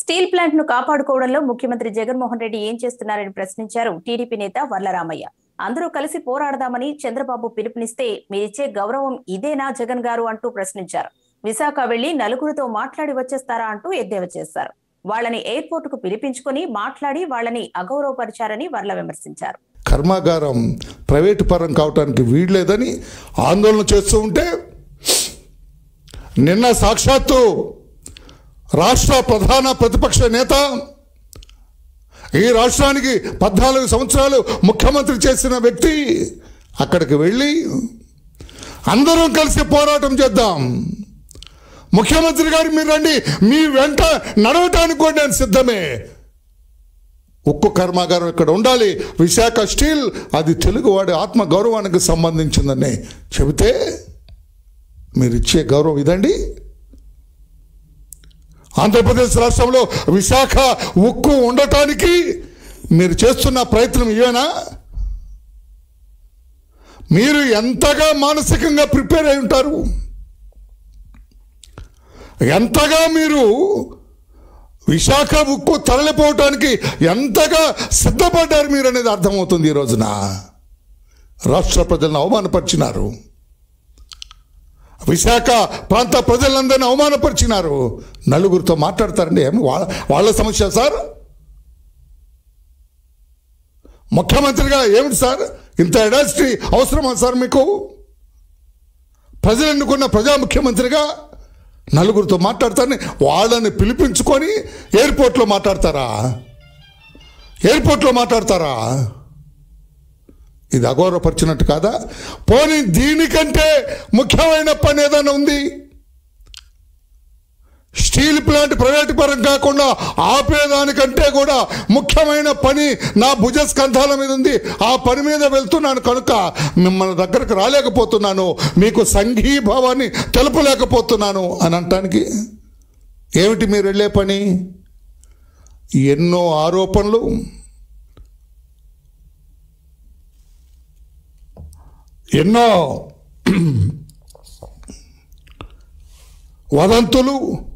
steel plant ను కాపాడుకోవడంలో ముఖ్యమంత్రి జగన్మోహన్ రెడ్డి ఏం చేస్తున్నారని ప్రశ్నించారు టీడీపీ నేత వర్లరామయ్య అందరూ కలిసి పోరాడదామని చంద్రబాబు పిలుపునిస్తే మీరిచ్చే గౌరవం ఇదేనా జగన్ గారు అంటూ ప్రశ్నించారు విశాఖ వెళ్లి నలుగురితో మాట్లాడి వచ్చేస్తారా అంటూ ఎద్దేవా చేశారు వాళ్ళని ఎయిర్పోర్ట్ కు పిలిపించుకుని మాట్లాడి వాళ్ళని అగౌరవపరిచారని వర్ల విమర్శించారు కర్మాగారం ప్రైవేటు పరం కావటానికి వీల్లేదని ఆందోళన చేస్తూ ఉంటే నిన్న సాక్షాత్తు రాష్ట్ర ప్రధాన ప్రతిపక్ష నేత ఈ రాష్ట్రానికి పద్నాలుగు సంవత్సరాలు ముఖ్యమంత్రి చేసిన వ్యక్తి అక్కడికి వెళ్ళి అందరం కలిసి పోరాటం చేద్దాం ముఖ్యమంత్రి గారు మీరు రండి మీ వెంట నడవటానికి కూడా నేను సిద్ధమే ఉక్కు కర్మాగారం ఇక్కడ ఉండాలి విశాఖ స్టీల్ అది తెలుగువాడి ఆత్మ గౌరవానికి సంబంధించిందని చెబితే మీరు ఇచ్చే గౌరవం ఇదండి ఆంధ్రప్రదేశ్ రాష్ట్రంలో విశాఖ ఉక్కు ఉండటానికి మీరు చేస్తున్న ప్రయత్నం ఇవేనా మీరు ఎంతగా మానసికంగా ప్రిపేర్ అయి ఉంటారు ఎంతగా మీరు విశాఖ ఉక్కు తరలిపోవటానికి ఎంతగా సిద్ధపడ్డారు మీరు అనేది అర్థమవుతుంది ఈ రోజున రాష్ట్ర ప్రజలను అవమానపరిచినారు విశాఖ ప్రాంత ప్రజలందరినీ అవమానపరిచినారు నలుగురితో మాట్లాడతారండి ఏమి వాళ్ళ వాళ్ళ సమస్య సార్ ముఖ్యమంత్రిగా ఏమిటి సార్ ఇంత ఎడాసిటీ అవసరమా సార్ మీకు ప్రజలు ఎన్నుకున్న ప్రజా ముఖ్యమంత్రిగా నలుగురితో మాట్లాడతారని వాళ్ళని పిలిపించుకొని ఎయిర్పోర్ట్లో మాట్లాడతారా ఎయిర్పోర్ట్లో మాట్లాడతారా ఇది అగౌరవపరిచినట్టు కాదా పోనీ దీనికంటే ముఖ్యమైన పని ఏదైనా ఉంది స్టీల్ ప్లాంట్ ప్రైవేట్ పరం కాకుండా ఆపేదానికంటే కూడా ముఖ్యమైన పని నా భుజ స్కంధాల మీద ఉంది ఆ పని మీద వెళ్తున్నాను కనుక మిమ్మల్ని దగ్గరకు రాలేకపోతున్నాను మీకు సంఘీభావాన్ని తెలపలేకపోతున్నాను అని అంటానికి ఏమిటి మీరు వెళ్ళే పని ఎన్నో ఆరోపణలు ఎన్నో వదంతులు